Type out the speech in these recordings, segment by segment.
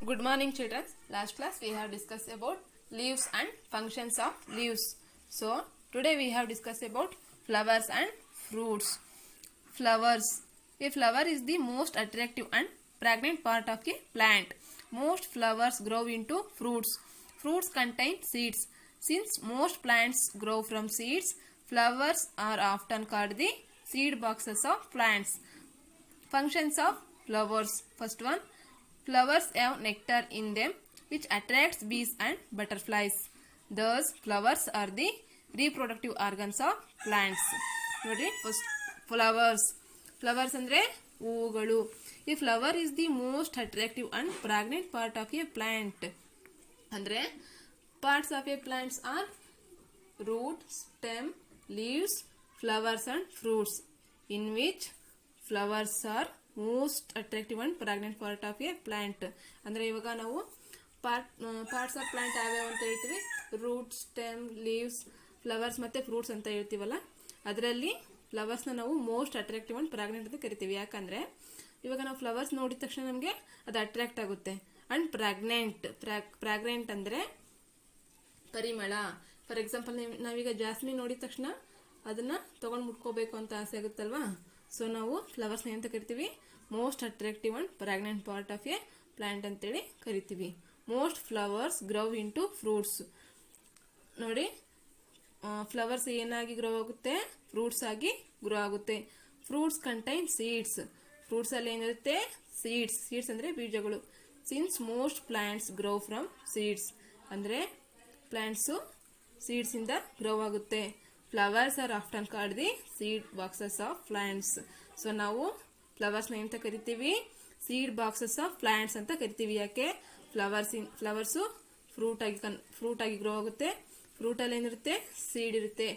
Good morning children. Last class we have discussed about leaves and functions of leaves. So today we have discussed about flowers and fruits. Flowers. A flower is the most attractive and pregnant part of a plant. Most flowers grow into fruits. Fruits contain seeds. Since most plants grow from seeds, flowers are often called the seed boxes of plants. Functions of flowers. First one, flowers have nectar in them which attracts bees and butterflies. Thus, flowers are the reproductive organs of plants. ನೋಡ್ರಿ first flowers flowers ಅಂದರೆ ಹೂವುಗಳು ಈ flower is the most attractive and fragrant part of a plant ಅಂದರೆ parts of a plants are root, stem, leaves, flowers and fruits in which flowers are most attractive and pregnant part of a plant ಅಂದರೆ ಇವಾಗ ನಾವು part parts of plant ಯಾವ್ಯಾವ ಅಂತ ಹೇಳ್ತೀವಿ root stem leaves flowers ಮತ್ತು fruits ಅಂತ ಹೇಳ್ತೀವಲ್ಲ ಅದರಲ್ಲಿ ಫ್ಲವರ್ಸ್ನ ನಾವು ಮೋಸ್ಟ್ ಅಟ್ರಾಕ್ಟಿವ್ ಅಂಡ್ ಪ್ರಾಗ್ನೆಂಟ್ ಅಂತ ಕರಿತೀವಿ ಯಾಕಂದರೆ ಇವಾಗ ನಾವು ಫ್ಲವರ್ಸ್ ನೋಡಿದ ತಕ್ಷಣ ನಮಗೆ ಅದು ಅಟ್ರಾಕ್ಟ್ ಆಗುತ್ತೆ ಅಂಡ್ ಪ್ರಾಗ್ನೆಂಟ್ ಪ್ರಾಗ್ನೆಂಟ್ ಅಂದರೆ ಪರಿಮಳ ಫಾರ್ ಎಕ್ಸಾಂಪಲ್ ನಾವೀಗ ಜಾಸ್ಮಿನ್ ನೋಡಿದ ತಕ್ಷಣ ಅದನ್ನ ತಗೊಂಡು ಮುಟ್ಕೋಬೇಕು ಅಂತ ಆಸೆ ಆಗುತ್ತಲ್ವಾ ಸೊ ನಾವು ಫ್ಲವರ್ಸ್ನ ಅಂತ ಕರಿತೀವಿ most attractive and fragrant part of a plant ಅಂತೇಳಿ ಕರಿತೀವಿ most flowers grow into fruits ನೋಡಿ ಫ್ಲವರ್ಸ್ ಏನಾಗಿ ಗ್ರೋ ಆಗುತ್ತೆ ಫ್ರೂಟ್ಸ್ ಆಗಿ ಗ್ರೋ ಆಗುತ್ತೆ ಫ್ರೂಟ್ಸ್ ಕಂಟೈನ್ ಸೀಡ್ಸ್ ಫ್ರೂಟ್ಸ್ ಅಲ್ಲಿ ಏನಿರುತ್ತೆ ಸೀಡ್ಸ್ ಸೀಡ್ಸ್ ಅಂದ್ರೆ ಬೀಜಗಳು since most plants grow from seeds ಅಂದ್ರೆ ಪ್ಲಾಂಟ್ಸು ಸೀಡ್ಸ್ ಇಂದ ಗ್ರೋ ಆಗುತ್ತೆ flowers are often called the seed boxes of plants so ನಾವು ಫ್ಲವರ್ಸ್ನ ಎಂತ ಕರಿತೀವಿ ಸೀಡ್ ಬಾಕ್ಸಸ್ ಆಫ್ ಪ್ಲಾಂಟ್ಸ್ ಅಂತ ಕರಿತೀವಿ ಯಾಕೆ ಫ್ಲವರ್ಸ್ ಇನ್ ಫ್ಲವರ್ಸು ಫ್ರೂಟ್ ಆಗಿ ಕನ್ ಫ್ರೂಟ್ ಆಗಿ ಗ್ರೋ ಆಗುತ್ತೆ ಫ್ರೂಟ್ ಅಲ್ಲಿ ಏನಿರುತ್ತೆ ಸೀಡ್ ಇರುತ್ತೆ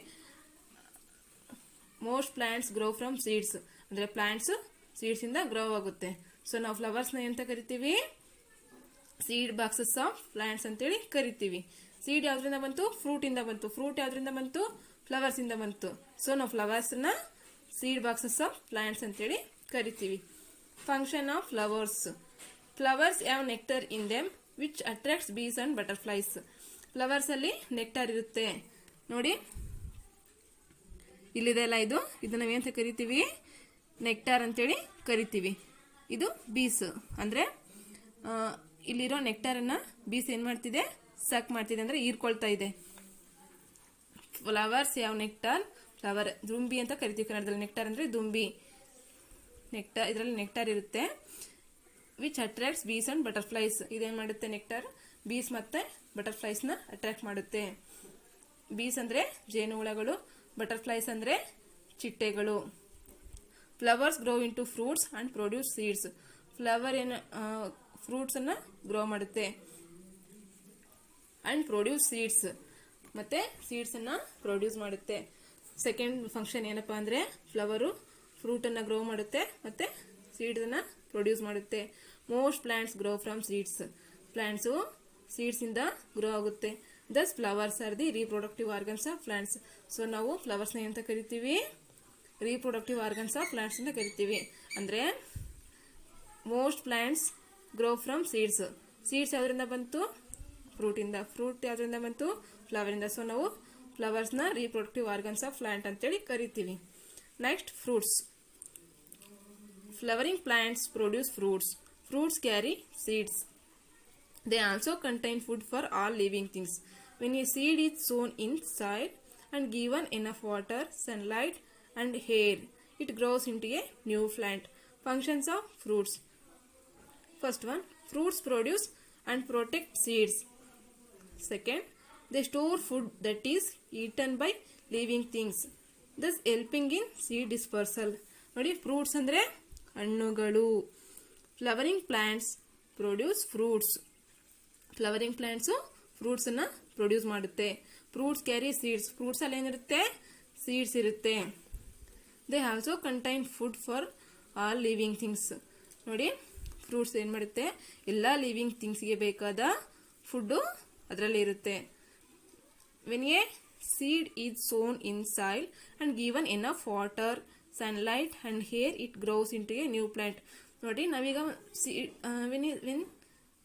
most plants grow from seeds ಅಂದ್ರೆ ಪ್ಲಾಂಟ್ಸ್ ಸೀಡ್ಸ್ ಇಂದ ಗ್ರೋ ಆಗುತ್ತೆ ಸೊ ನಾವು ಫ್ಲವರ್ಸ್ನ ಎಂತ ಕರಿತೀವಿ ಸೀಡ್ ಬಾಕ್ಸಸ್ ಆಫ್ ಪ್ಲಾಂಟ್ಸ್ ಅಂತೇಳಿ ಕರಿತೀವಿ ಸೀಡ್ ಯಾವ್ದ್ರಿಂದ ಬಂತು ಫ್ರೂಟ್ ಇಂದ ಬಂತು ಫ್ರೂಟ್ ಯಾವ್ದ್ರಿಂದ ಬಂತು ಫ್ಲವರ್ಸ್ ಇಂದ ಬಂತು ಸೊ ನಾವು ಫ್ಲವರ್ಸ್ ನ ಸೀಡ್ ಬಾಕ್ಸಸ್ ಆಫ್ ಪ್ಲಾಂಟ್ಸ್ ಅಂತೇಳಿ ಕರಿತೀವಿ ಫಂಕ್ಷನ್ ಆಫ್ ಫ್ಲವರ್ಸ್ ಫ್ಲವರ್ಸ್ ಯಾವ nectar in them which attracts bees and butterflies flowers ಅಲ್ಲಿ ನೆಕ್ಟಾರ್ ಇರುತ್ತೆ ನೋಡಿ ಇಲ್ಲಿದೆ ಅಲ್ಲ ಇದು ಇದನ್ನ ನಾವೇಂತ ಕರಿತೀವಿ ನೆಕ್ಟಾರ್ ಅಂತೇಳಿ ಕರಿತೀವಿ ಇದು ಬೀಸ್ ಅಂದ್ರೆ ಆ, ಇಲ್ಲಿರೋ ನೆಕ್ಟಾರನ್ನ ಬೀಸ್ ಏನ್ ಮಾಡ್ತಿದೆ ಸಕ್ ಮಾಡ್ತಿದೆ ಅಂದ್ರೆ ಹೀರ್ಕೊಳ್ತಾ ಇದೆ ಫ್ಲವರ್ಸ್ ಯಾವ ನೆಕ್ಟಾರ್ ಫ್ಲವರ್ ದುಂಬಿ ಅಂತ ಕರಿತೀವಿ ಕನ್ನಡದಲ್ಲಿ ನೆಕ್ಟಾರ್ ಅಂದ್ರೆ ದುಂಬಿ ನೆಕ್ಟಾರ್ ಇದರಲ್ಲಿ ನೆಕ್ಟಾರ್ ಇರುತ್ತೆ which attracts bees and butterflies ಇದೇನ್ ಮಾಡುತ್ತೆ ನೆಕ್ಟಾರ್ ಬೀಸ್ ಮತ್ತೆ ಬಟರ್ಫ್ಲೈಸ್ ನ ಅಟ್ರಾಕ್ಟ್ ಮಾಡುತ್ತೆ ಬೀಸ್ ಅಂದ್ರೆ ಜೇನುಹುಳಗಳು ಬಟರ್ಫ್ಲೈಸ್ ಅಂದ್ರೆ ಚಿಟ್ಟೆಗಳು flowers grow into fruits and produce seeds flower ಏನು ಫ್ರೂಟ್ಸ್ ಅನ್ನ ಗ್ರೋ ಮಾಡುತ್ತೆ ಅಂಡ್ ಪ್ರೊಡ್ಯೂಸ್ ಸೀಡ್ಸ್ ಮತ್ತೆ ಸೀಡ್ಸ್ ಅನ್ನ ಪ್ರೊಡ್ಯೂಸ್ ಮಾಡುತ್ತೆ ಸೆಕೆಂಡ್ ಫಂಕ್ಷನ್ ಏನಪ್ಪಾ ಅಂದ್ರೆ ಫ್ಲವರು ಫ್ರೂಟ್ ಅನ್ನ ಗ್ರೋ ಮಾಡುತ್ತೆ ಮತ್ತೆ ಸೀಡ್ಸ್ ಅನ್ನ ಪ್ರೊಡ್ಯೂಸ್ ಮಾಡುತ್ತೆ most plants grow from seeds plants seeds ಇಂದ ಗ್ರೋ ಆಗುತ್ತೆ thus flowers are the reproductive organs of plants so ನಾವು ಫ್ಲವರ್ಸ್ ನ ಅಂತ ಕರಿತೀವಿ ರೀಪ್ರೊಡಕ್ಟಿವ್ ಆರ್ಗನ್ಸ್ ಆಫ್ ಪ್ಲಾಂಟ್ಸ್ ಅಂತ ಕರಿತೀವಿ ಅಂದ್ರೆ most plants grow from seeds seeds ಯಾವ್ದ್ರಿಂದ ಬಂತು ಫ್ರೂಟ್ ಇಂದ ಫ್ರೂಟ್ ಯಾವ್ದ್ರಿಂದ ಬಂತು ಫ್ಲವರ್ ಇಂದ ಸೊ ನಾವು ಫ್ಲವರ್ಸ್ ನ ರೀಪ್ರೊಡಕ್ಟಿವ್ ಆರ್ಗನ್ಸ್ ಆಫ್ ಪ್ಲಾಂಟ್ ಅಂತೇಳಿ ಕರಿತೀವಿ next fruits flowering plants produce fruits fruits carry seeds They also contain food for all living things. When a seed is sown in soil and given enough water, sunlight, and air, it grows into a new plant. Functions of fruits. First one, fruits produce and protect seeds. Second, they store food that is eaten by living things, thus helping in seed dispersal. ನೋಡಿ fruits ಅಂದರೆ ಹಣ್ಣುಗಳು flowering plants produce fruits flowering plants ಫ್ರೂಟ್ಸನ್ನು produce ಮಾಡುತ್ತೆ fruits carry seeds fruits ಅಲ್ಲಿ ಏನಿರುತ್ತೆ seeds ಇರುತ್ತೆ they also contain food for all living things ನೋಡಿ fruits ಏನು ಮಾಡುತ್ತೆ ಎಲ್ಲ ಲಿವಿಂಗ್ ಥಿಂಗ್ಸ್ಗೆ ಬೇಕಾದ ಫುಡ್ಡು ಅದರಲ್ಲಿ ಇರುತ್ತೆ when a seed is sown in soil and given enough water sunlight and air it grows into a new plant ನೋಡಿ ನಾವೀಗ seed when when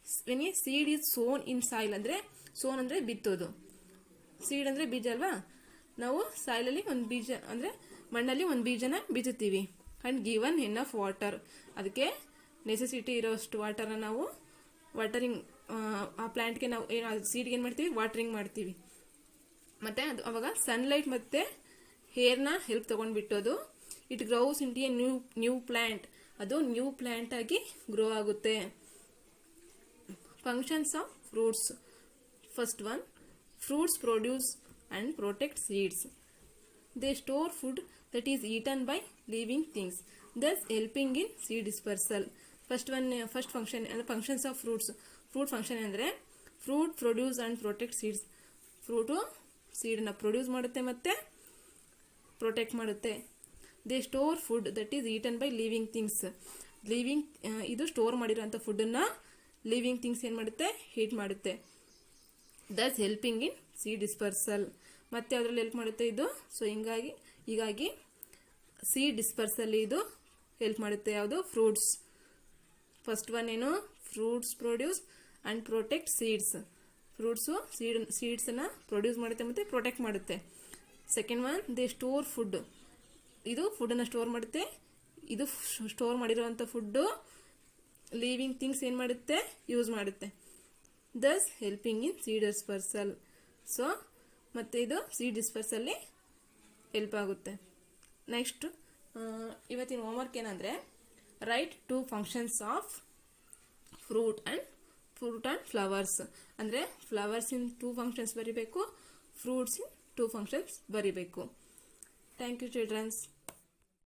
when a seed is sown in soil ಅಂದರೆ sown ಅಂದರೆ ಬಿತ್ತೋದು seed ಅಂದರೆ ಬೀಜ ಅಲ್ವಾ ನಾವು ಸಾಯಿಲಲ್ಲಿ ಒಂದು ಬೀಜ ಅಂದರೆ ಮಣ್ಣಲ್ಲಿ ಒಂದು ಬೀಜನ ಬಿತ್ತುತ್ತೀವಿ and given enough of water ಅದಕ್ಕೆ ನೆಸೆಸಿಟಿ ಇರೋಷ್ಟು ವಾಟರ್ನ ನಾವು ವಾಟರಿಂಗ್ ಆ ಪ್ಲ್ಯಾಂಟ್ಗೆ ನಾವು ಏನು ಸೀಡ್ಗೆ ಏನು ಮಾಡ್ತೀವಿ ವಾಟರಿಂಗ್ ಮಾಡ್ತೀವಿ ಮತ್ತು ಅದು ಅವಾಗ ಸನ್ಲೈಟ್ ಮತ್ತು ಹೇರ್ನ ಹೆಲ್ಪ್ ತೊಗೊಂಡ್ಬಿಟ್ಟು ಅದು it grows into a new new plant ಅದು ನ್ಯೂ ಪ್ಲ್ಯಾಂಟ್ ಆಗಿ ಗ್ರೋ ಆಗುತ್ತೆ functions of fruits first one fruits produce and protect seeds they store food that is eaten by living things thus helping in seed dispersal first one first function ಅಂದರೆ functions of fruits fruit function ಅಂದರೆ fruit produce and protect seeds fruit ಸೀಡನ್ನ produce ಮಾಡುತ್ತೆ ಮತ್ತು protect ಮಾಡುತ್ತೆ they store food that is eaten by living things living ಇದು store ಮಾಡಿರೋಂಥ ಫುಡ್ಡನ್ನು living things ಏನು ಮಾಡುತ್ತೆ ಹೀಟ್ ಮಾಡುತ್ತೆ thus helping in seed dispersal ಮತ್ತೆ ಅದರಲ್ಲಿ ಹೆಲ್ಪ್ ಮಾಡುತ್ತೆ ಇದು ಸೊ ಹಿಂಗಾಗಿ ಹೀಗಾಗಿ ಸಿ ಡಿಸ್ಪರ್ಸಲ್ ಇದು ಹೆಲ್ಪ್ ಮಾಡುತ್ತೆ ಯಾವುದು ಫ್ರೂಟ್ಸ್ ಫಸ್ಟ್ ಒನ್ ಏನು fruits produce and protect seeds fruits seed ಸೀಡ್ಸನ್ನು ಪ್ರೊಡ್ಯೂಸ್ ಮಾಡುತ್ತೆ ಮತ್ತು ಪ್ರೊಟೆಕ್ಟ್ ಮಾಡುತ್ತೆ second one they store food ಇದು ಫುಡ್ಡನ್ನು ಸ್ಟೋರ್ ಮಾಡುತ್ತೆ ಇದು ಸ್ಟೋರ್ ಮಾಡಿರೋವಂಥ ಫುಡ್ಡು ಲಿವಿಂಗ್ ಥಿಂಗ್ಸ್ ಏನು ಮಾಡುತ್ತೆ ಯೂಸ್ ಮಾಡುತ್ತೆ thus helping in seed dispersal so ಮತ್ತು ಇದು ಸೀಡ್ ಡಿಸ್ಪರ್ಸಲ್ಲಿ ಹೆಲ್ಪ್ ಆಗುತ್ತೆ ನೆಕ್ಸ್ಟ್ ಇವತ್ತಿನ ಹೋಮ್ವರ್ಕ್ ಏನಂದರೆ write two functions of fruit and fruit and flowers ಅಂದರೆ ಫ್ಲವರ್ಸ್ ಇನ್ ಟೂ ಫಂಕ್ಷನ್ಸ್ ಬರಿಬೇಕು ಫ್ರೂಟ್ಸ್ ಇನ್ ಟೂ ಫಂಕ್ಷನ್ಸ್ ಬರಿಬೇಕು ಥ್ಯಾಂಕ್ ಯು ಚಿಲ್ಡ್ರನ್ಸ್